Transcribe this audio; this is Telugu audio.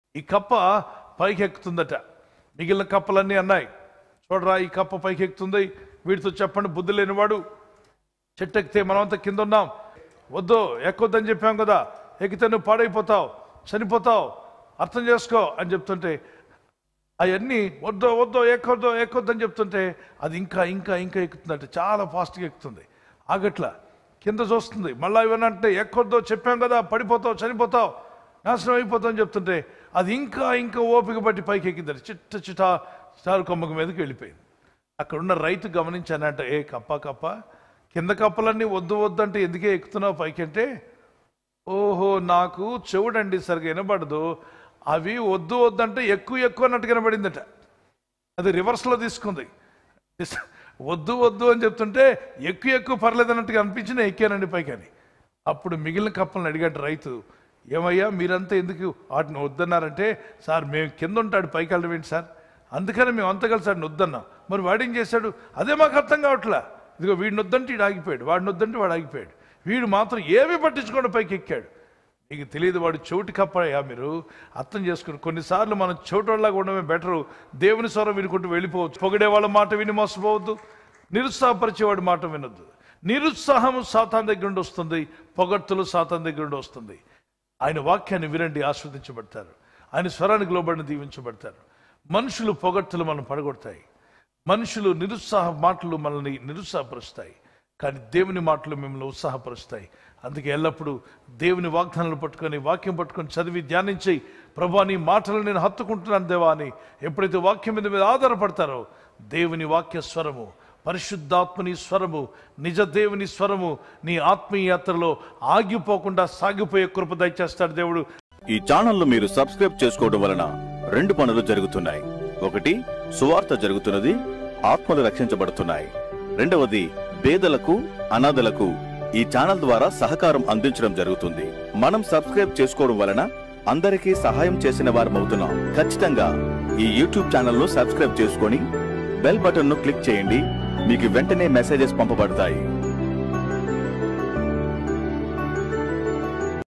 ఈ కప్ప పైకి ఎక్కుతుందట మిగిలిన కప్పలన్నీ అన్నాయి చూడరా ఈ కప్ప పైకి ఎక్కుతుంది వీడితో చెప్పండి బుద్ధి లేనివాడు చెట్టు ఎక్కితే మనమంతా కింద ఉన్నాం వద్దు ఎక్కొద్దని చెప్పాం కదా ఎక్కితే నువ్వు పాడైపోతావు చనిపోతావు అర్థం చేసుకో అని చెప్తుంటే అవన్నీ వద్దు వద్దు ఎక్కొద్దు ఎక్కొద్దని చెప్తుంటే అది ఇంకా ఇంకా ఇంకా ఎక్కుతుందంటే చాలా ఫాస్ట్గా ఎక్కుతుంది ఆగట్లా కింద చూస్తుంది మళ్ళీ ఇవన్నీ అంటే ఎక్కొద్దు చెప్పాం కదా పడిపోతావు చనిపోతావు నాశనం అయిపోతావు అని చెప్తుంటే అది ఇంకా ఇంకా ఓపిక పట్టి పైకి ఎక్కిందంటే చిట్ట చిట చారు కొమ్మక మీదకి వెళ్ళిపోయింది అక్కడ ఉన్న రైతు గమనించానంట ఏ కప్ప కప్ప కింద కప్పలన్నీ వద్దు వద్దు అంటే ఎందుకే ఎక్కుతున్నావు పైకి అంటే ఓహో నాకు చెవుడండి సరిగా వినబడదు అవి వద్దు వద్దు అంటే ఎక్కువ ఎక్కువ అన్నట్టు కనబడిందట అది రివర్స్లో తీసుకుంది ఇస్- వద్దు వద్దు అని చెప్తుంటే ఎక్కువ ఎక్కువ పర్లేదు అన్నట్టుగా అనిపించిన ఎక్కానండి పైకి అని అప్పుడు మిగిలిన కప్పలను అడిగాడు రైతు ఏమయ్యా మీరంతా ఎందుకు వాటిని వద్దన్నారంటే సార్ మేము కింద ఉంటాడు పైకి వెళ్ళడం ఏంటి సార్ అందుకని మేము అంతా కలిసి వాడిని వద్దన్నాం మరి వాడేం చేశాడు అదే మాకు అర్థం కావట్లా ఇదిగో వీడిని వద్దంటే వీడు ఆగిపోయాడు వాడిని వద్దంటే వాడు ఆగిపోయాడు వీడు మాత్రం ఏమీ పట్టించుకోండి పైకి ఎక్కాడు నీకు తెలియదు వాడు చోటు కప్పయ్యా మీరు అర్థం చేసుకుని కొన్నిసార్లు మనం చోటోళ్ళగా ఉండడమే బెటరు దేవుని స్వరం వినుకుంటూ వెళ్ళిపోవచ్చు పొగిడే వాళ్ళ మాట విని మోసపోవద్దు నిరుత్సాహపరిచేవాడి మాట వినొద్దు నిరుత్సాహం సాతాన్ దగ్గర నుండి వస్తుంది పొగడ్తలు సాతాన్ దగ్గర నుండి వస్తుంది ఆయన వాక్యాన్ని వినండి ఆస్వాదించబడతారు ఆయన స్వరానికి లోబడిన దీవించబడతారు మనుషులు పొగడ్తలు మనం పడగొడతాయి మనుషులు నిరుత్సాహ మాటలు మనల్ని నిరుత్సాహపరుస్తాయి కానీ దేవుని మాటలు మిమ్మల్ని ఉత్సాహపరుస్తాయి అందుకే ఎల్లప్పుడూ దేవుని వాగ్దానాలు పట్టుకొని వాక్యం పట్టుకొని చదివి ధ్యానించి ప్రభా నీ మాటలు నేను హత్తుకుంటున్నాను దేవా అని ఎప్పుడైతే వాక్యం మీద మీద ఆధారపడతారో దేవుని వాక్య స్వరము పరిశుద్ధాత్మని స్వరము నిజ దేవుని స్వరము నీ ఆత్మీయ యాత్రలో ఆగిపోకుండా సాగిపోయే కృప దయచేస్తాడు దేవుడు ఈ ఛానల్ను మీరు సబ్స్క్రైబ్ చేసుకోవడం వలన రెండు పనులు జరుగుతున్నాయి ఒకటి సువార్త జరుగుతున్నది ఆత్మలు రక్షించబడుతున్నాయి రెండవది పేదలకు అనాథలకు ఈ ఛానల్ ద్వారా సహకారం అందించడం జరుగుతుంది మనం సబ్స్క్రైబ్ చేసుకోవడం వలన అందరికీ సహాయం చేసిన వారమవుతున్నాం ఖచ్చితంగా ఈ యూట్యూబ్ ఛానల్ను సబ్స్క్రైబ్ చేసుకొని బెల్ బటన్ను క్లిక్ చేయండి మీకు వెంటనే మెసేజెస్ పంపబడతాయి